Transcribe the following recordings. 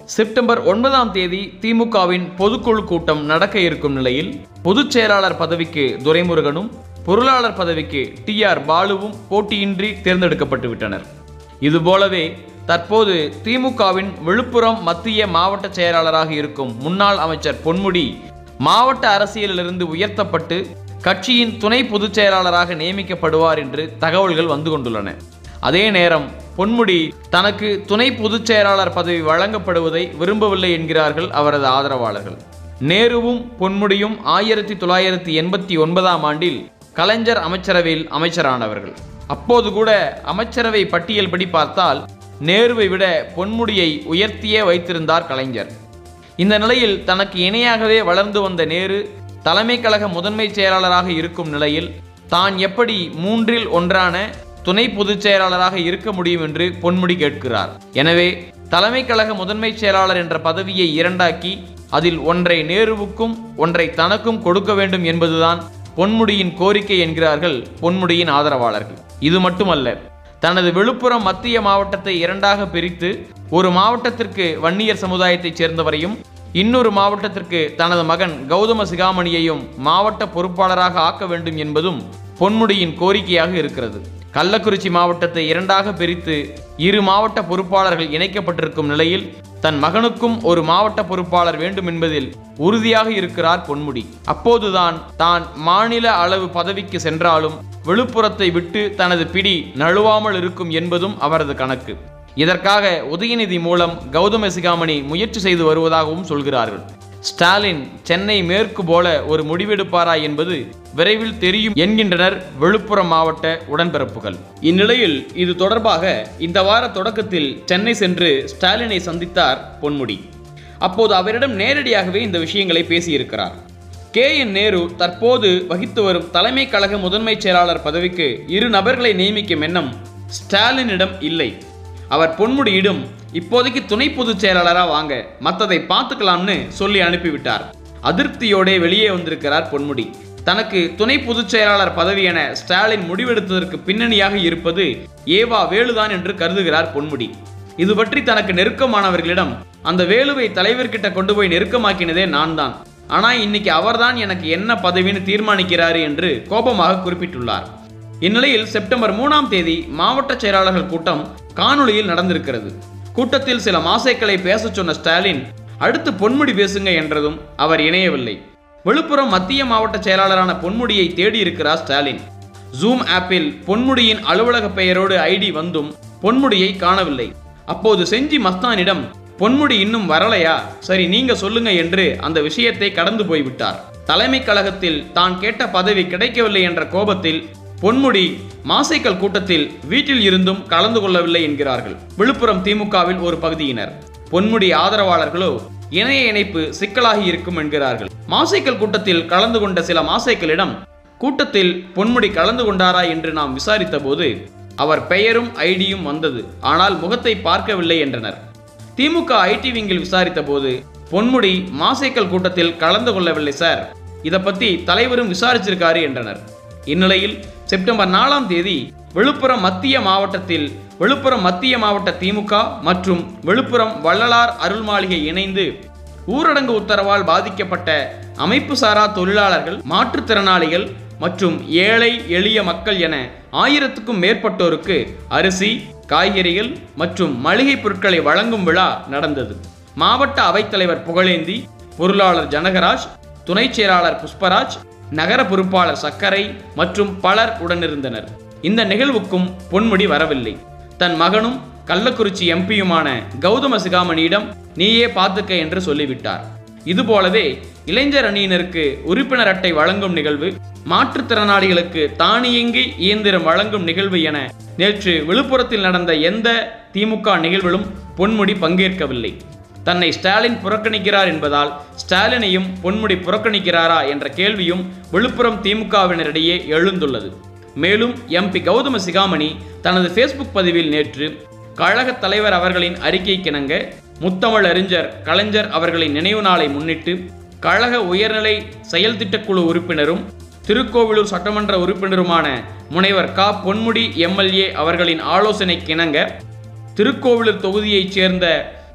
September ஒன்பதாம் தேதி திமுகவின் பொதுக்குழு கூட்டம் நடக்க இருக்கும் நிலையில் பொதுச் செயலாளர் பதவிக்கு துரைமுருகனும் பொருளாளர் பதவிக்கு டி ஆர் பாலுவும் போட்டியின்றி தேர்ந்தெடுக்கப்பட்டு விட்டனர் இதுபோலவே தற்போது திமுகவின் விழுப்புரம் மத்திய மாவட்ட செயலாளராக இருக்கும் முன்னாள் அமைச்சர் பொன்முடி மாவட்ட அரசியலிலிருந்து உயர்த்தப்பட்டு கட்சியின் துணை பொதுச் செயலாளராக நியமிக்கப்படுவார் என்று தகவல்கள் வந்து கொண்டுள்ளன அதே நேரம் பொன்முடி தனக்கு துணை பொதுச் செயலாளர் பதவி வழங்கப்படுவதை விரும்பவில்லை என்கிறார்கள் அவரது ஆதரவாளர்கள் நேருவும் பொன்முடியும் ஆயிரத்தி தொள்ளாயிரத்தி எண்பத்தி ஒன்பதாம் ஆண்டில் கலைஞர் அமைச்சரவையில் அமைச்சரானவர்கள் அப்போது கூட அமைச்சரவை பட்டியல் படி பார்த்தால் நேருவை விட பொன்முடியை உயர்த்தியே வைத்திருந்தார் கலைஞர் இந்த நிலையில் தனக்கு இணையாகவே வளர்ந்து வந்த நேரு தலைமை கழக முதன்மை செயலாளராக இருக்கும் நிலையில் தான் எப்படி மூன்றில் ஒன்றான துணை பொதுச் செயலாளராக இருக்க முடியும் என்று பொன்முடி கேட்கிறார் எனவே தலைமை கழக முதன்மை செயலாளர் என்ற பதவியை இரண்டாக்கி அதில் ஒன்றை நேருவுக்கும் ஒன்றை தனக்கும் கொடுக்க வேண்டும் என்பதுதான் பொன்முடியின் கோரிக்கை என்கிறார்கள் பொன்முடியின் ஆதரவாளர்கள் இது மட்டுமல்ல தனது விழுப்புரம் மத்திய மாவட்டத்தை இரண்டாக பிரித்து ஒரு மாவட்டத்திற்கு வன்னியர் சமுதாயத்தைச் சேர்ந்தவரையும் இன்னொரு மாவட்டத்திற்கு தனது மகன் கௌதம சிகாமணியையும் மாவட்ட பொறுப்பாளராக ஆக்க வேண்டும் என்பதும் பொன்முடியின் கோரிக்கையாக இருக்கிறது கள்ளக்குறிச்சி மாவட்டத்தை இரண்டாக பிரித்து இரு மாவட்ட பொறுப்பாளர்கள் இணைக்கப்பட்டிருக்கும் நிலையில் தன் மகனுக்கும் ஒரு மாவட்ட பொறுப்பாளர் வேண்டும் என்பதில் உறுதியாக இருக்கிறார் பொன்முடி அப்போதுதான் தான் மாநில அளவு பதவிக்கு சென்றாலும் விழுப்புரத்தை விட்டு தனது பிடி நழுவாமல் இருக்கும் என்பதும் அவரது கணக்கு இதற்காக உதயநிதி மூலம் கௌதம சிகாமணி முயற்சி செய்து வருவதாகவும் சொல்கிறார்கள் ஸ்டாலின் சென்னை மேற்கு போல ஒரு முடிவெடுப்பாரா என்பது விரைவில் தெரியும் என்கின்றனர் விழுப்புரம் மாவட்ட உடன்பிறப்புகள் இந்நிலையில் இது தொடர்பாக இந்த வார தொடக்கத்தில் சென்னை சென்று ஸ்டாலினை சந்தித்தார் பொன்முடி அப்போது அவரிடம் நேரடியாகவே இந்த விஷயங்களை பேசியிருக்கிறார் கே என் நேரு தற்போது வகித்து வரும் தலைமை கழக முதன்மை செயலாளர் பதவிக்கு இரு நபர்களை நியமிக்கும் எண்ணம் ஸ்டாலினிடம் இல்லை அவர் பொன்முடியிடம் இப்போதைக்கு துணை பொதுச் செயலாளரா வாங்க மற்றதை பார்த்துக்கலாம்னு சொல்லி அனுப்பிவிட்டார் அதிருப்தியோடே வெளியே வந்திருக்கிறார் பொன்முடி தனக்கு துணை பொதுச் செயலாளர் பதவி என ஸ்டாலின் முடிவெடுத்ததற்கு பின்னணியாக இருப்பது ஏவா வேலுதான் என்று கருதுகிறார் பொன்முடி இது பற்றி தனக்கு நெருக்கமானவர்களிடம் அந்த வேலுவை தலைவர்கிட்ட கொண்டு போய் நெருக்கமாக்கினதே நான் தான் ஆனா இன்னைக்கு அவர்தான் எனக்கு என்ன பதவின்னு தீர்மானிக்கிறாரு என்று கோபமாக குறிப்பிட்டுள்ளார் இந்நிலையில் செப்டம்பர் மூணாம் தேதி மாவட்ட செயலாளர்கள் கூட்டம் காணொளியில் நடந்திருக்கிறது கூட்டத்தில் சில மாசைக்களை பேசச் சொன்ன ஸ்டாலின் அடுத்து பொன்முடி பேசுங்க என்றதும் அவர் இணையவில்லை விழுப்புரம் மத்திய மாவட்ட செயலாளரான பொன்முடியை தேடி இருக்கிறார் ஸ்டாலின் ஜூம் ஆப்பில் பொன்முடியின் அலுவலக பெயரோடு ஐடி வந்தும் பொன்முடியை காணவில்லை அப்போது செஞ்சி மஸ்தானிடம் பொன்முடி இன்னும் வரலையா சரி நீங்க சொல்லுங்க என்று அந்த விஷயத்தை கடந்து போய்விட்டார் தலைமை கழகத்தில் தான் கேட்ட பதவி கிடைக்கவில்லை என்ற கோபத்தில் பொன்முடி மாசைக்கல் கூட்டத்தில் வீட்டில் இருந்தும் கலந்து கொள்ளவில்லை என்கிறார்கள் விழுப்புரம் திமுகவில் ஒரு பகுதியினர் பொன்முடி ஆதரவாளர்களோ இணைய இணைப்பு சிக்கலாகி இருக்கும் என்கிறார்கள் மாசைக்கல் கூட்டத்தில் கலந்து கொண்ட சில மாசைக்களிடம் கூட்டத்தில் பொன்முடி கலந்து கொண்டாரா என்று நாம் விசாரித்த போது அவர் பெயரும் ஐடியும் வந்தது ஆனால் முகத்தை பார்க்கவில்லை என்றனர் திமுக ஐடி விங்கில் விசாரித்த போது பொன்முடி மாசைக்கல் கூட்டத்தில் கலந்து கொள்ளவில்லை சார் இதை பத்தி தலைவரும் விசாரிச்சிருக்காரு என்றனர் இந்நிலையில் செப்டம்பர் நாலாம் தேதி விழுப்புரம் மத்திய மாவட்டத்தில் விழுப்புரம் மத்திய மாவட்ட திமுக மற்றும் விழுப்புரம் வள்ளலார் அருள் மாளிகை இணைந்து ஊரடங்கு உத்தரவால் பாதிக்கப்பட்ட அமைப்பு சாரா தொழிலாளர்கள் மாற்றுத்திறனாளிகள் மற்றும் ஏழை எளிய மக்கள் என ஆயிரத்துக்கும் மேற்பட்டோருக்கு அரிசி காய்கறிகள் மற்றும் மளிகை பொருட்களை வழங்கும் விழா நடந்தது மாவட்ட அவைத்தலைவர் புகழேந்தி பொருளாளர் ஜனகராஜ் துணை செயலாளர் புஷ்பராஜ் நகர பொறுப்பாளர் சக்கரை மற்றும் பலர் உடனிருந்தனர் இந்த நிகழ்வுக்கும் பொன்முடி வரவில்லை தன் மகனும் கள்ளக்குறிச்சி எம்பியுமான கௌதம சிகாமணியிடம் நீயே பார்த்துக்க என்று சொல்லிவிட்டார் இதுபோலவே இளைஞர் அணியினருக்கு உறுப்பினர் அட்டை வழங்கும் நிகழ்வு மாற்றுத்திறனாளிகளுக்கு தானியங்கி இயந்திரம் வழங்கும் நிகழ்வு என நேற்று விழுப்புரத்தில் நடந்த எந்த திமுக நிகழ்விலும் பொன்முடி பங்கேற்கவில்லை தன்னை ஸ்டாலின் புறக்கணிக்கிறார் என்பதால் ஸ்டாலினையும் பொன்முடி புறக்கணிக்கிறாரா என்ற கேள்வியும் விழுப்புரம் திமுகவினரிடையே எழுந்துள்ளது மேலும் எம்பி கௌதம சிகாமணி தனது ஃபேஸ்புக் பதிவில் நேற்று கழகத் தலைவர் அவர்களின் அறிக்கைக்கிணங்க முத்தமிழ் அறிஞர் கலைஞர் அவர்களின் நினைவு நாளை முன்னிட்டு கழக உயர்நிலை செயல் திட்டக்குழு உறுப்பினரும் திருக்கோவிலூர் சட்டமன்ற உறுப்பினருமான முனைவர் க பொன்முடி எம்எல்ஏ அவர்களின் ஆலோசனைக்கிணங்க திருக்கோவிலூர் தொகுதியைச் சேர்ந்த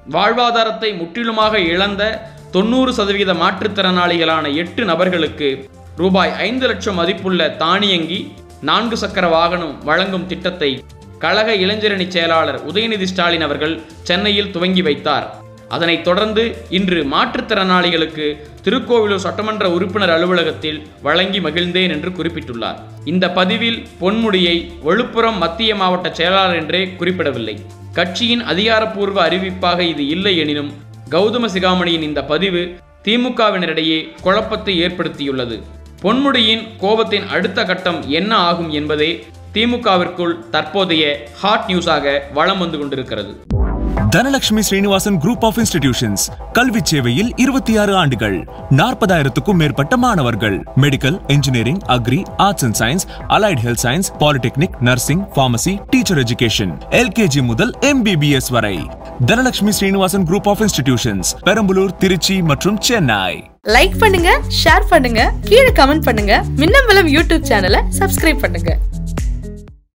வாழ்வாதாரத்தை முற்றிலுமாக இழந்த தொண்ணூறு சதவீத மாற்றுத்திறனாளிகளான எட்டு நபர்களுக்கு ரூபாய் ஐந்து லட்சம் மதிப்புள்ள தானியங்கி நான்கு சக்கர வாகனம் வழங்கும் திட்டத்தை கழக இளைஞரணி செயலாளர் உதயநிதி ஸ்டாலின் அவர்கள் சென்னையில் துவங்கி வைத்தார் அதனைத் தொடர்ந்து இன்று மாற்றுத்திறனாளிகளுக்கு திருக்கோவிலூர் சட்டமன்ற உறுப்பினர் அலுவலகத்தில் வழங்கி மகிழ்ந்தேன் என்று குறிப்பிட்டுள்ளார் இந்த பதிவில் பொன்முடியை விழுப்புரம் மத்திய மாவட்ட செயலாளர் என்றே குறிப்பிடவில்லை கட்சியின் அதிகாரப்பூர்வ அறிவிப்பாக இது இல்லை எனினும் கௌதம சிகாமணியின் இந்த பதிவு திமுகவினரிடையே குழப்பத்தை ஏற்படுத்தியுள்ளது பொன்முடியின் கோபத்தின் அடுத்த கட்டம் என்ன ஆகும் என்பதே திமுகவிற்குள் தற்போதைய ஹாட் நியூஸாக வலம் வந்து கொண்டிருக்கிறது Dhanalakshmi Srinivasan group of institutions கல்வி சேவையில் இருபத்தி ஆறு ஆண்டுகள் நாற்பதாயிரத்துக்கும் மேற்பட்ட மாணவர்கள் medical engineering agri arts and science allied health science polytechnic nursing pharmacy teacher education LKG முதல் எம்பிபிஎஸ் வரை Dhanalakshmi Srinivasan group of institutions Perambalur Trichy மற்றும் சென்னை லைக் பண்ணுங்க ஷேர் பண்ணுங்க கீழே கமெண்ட் பண்ணுங்க மின்னம்பலம் யூடியூப் சேனலை சப்ஸ்கிரைப் பண்ணுங்க